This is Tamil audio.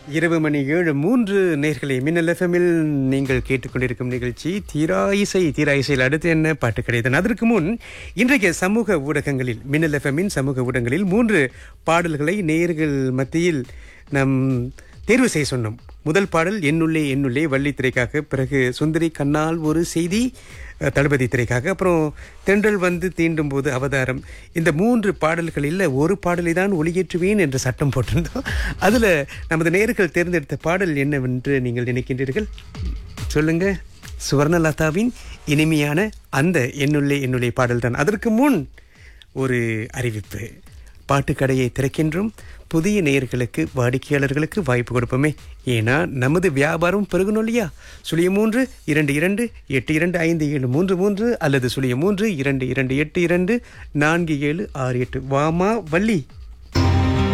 இரவு மணி ஏழு மூன்று நேர்களை மின்னல் எஃப்எம்மில் நீங்கள் கேட்டுக்கொண்டிருக்கும் நிகழ்ச்சி தீரா இசை தீரா இசையில் அடுத்து என்ன பாட்டு கிடையாது அதற்கு முன் இன்றைய சமூக ஊடகங்களில் மின்னல் எஃப்எம்மின் சமூக ஊடகங்களில் மூன்று பாடல்களை நேர்கள் மத்தியில் நம் தேர்வு செய்ய சொன்னோம் முதல் பாடல் என்னுள்ளே என்னுள்ளே வள்ளி திரைக்காக பிறகு சுந்தரி கண்ணால் ஒரு செய்தி அஹ், தளபதி திரைக்காக அப்புறம் தென்றல் வந்து தீண்டும் போது அவதாரம் இந்த மூன்று பாடல்களில் ஒரு பாடலை தான் ஒளியேற்றுவேன் என்ற சட்டம் போட்டிருந்தோம் அதில் நமது நேர்கள் தேர்ந்தெடுத்த பாடல் என்னவென்று நீங்கள் நினைக்கின்றீர்கள் சொல்லுங்க சுவர்ணலதாவின் இனிமையான அந்த என்னுள்ளே என்னுள்ளே பாடல் தான் அதற்கு முன் ஒரு அறிவிப்பு பாட்டுக்கடையை திறக்கின்றோம் புதிய நேயர்களுக்கு வாடிக்கையாளர்களுக்கு வாய்ப்பு கொடுப்போமே ஏன்னா நமது வியாபாரம் பெருகணும் இல்லையா சுழிய மூன்று இரண்டு இரண்டு எட்டு இரண்டு ஐந்து ஏழு மூன்று மூன்று அல்லது சுழிய மூன்று இரண்டு இரண்டு எட்டு இரண்டு நான்கு ஏழு ஆறு எட்டு வாமா வள்ளி